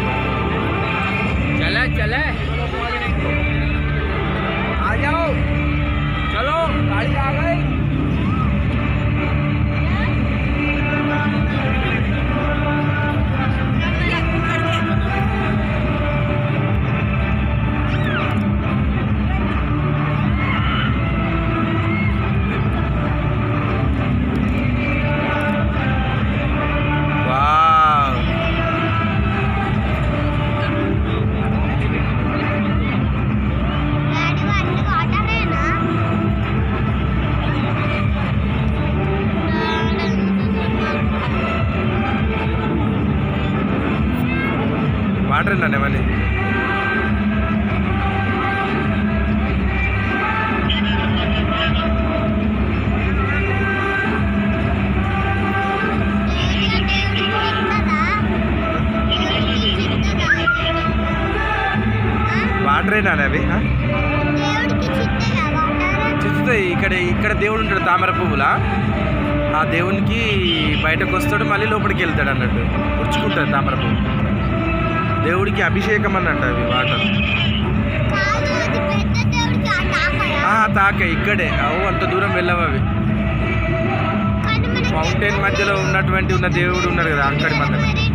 चले चले आ जाओ चलो गाड़ी आ गई వావ్ డాడీ వాళ్ళు వాటరేనా వాటర్ ఏంటండి మళ్ళీ వాటర్ ఏంటండి అవి ఆ? దేవుడికి చిత్తగా వాటర్ చూస్తాయి ఇక్కడ ఇక్కడ దేవుడు ఉంటాడు తామర పువ్వులా ఆ దేవునికి బయటకు వస్తాడు మళ్ళీ లోపలికి వెళ్తాడు అన్నట్టు పుచ్చుకుంటాడు తామర పువ్వు దేవుడికి అభిషేకం అన్నట్టు అవి వాటర్ కాదు అది పెద్ద దేవుడికి ఆ తాకయా ఆ, తాకే ఇక్కడే అవు అంత దూరం వెళ్ళవు అవి కానీ మనకి మౌంటైన్ మధ్యలో ఉన్నటువంటి ఉన్న దేవుడు ఉన్నాడు కదా అక్కడి మందమే మరి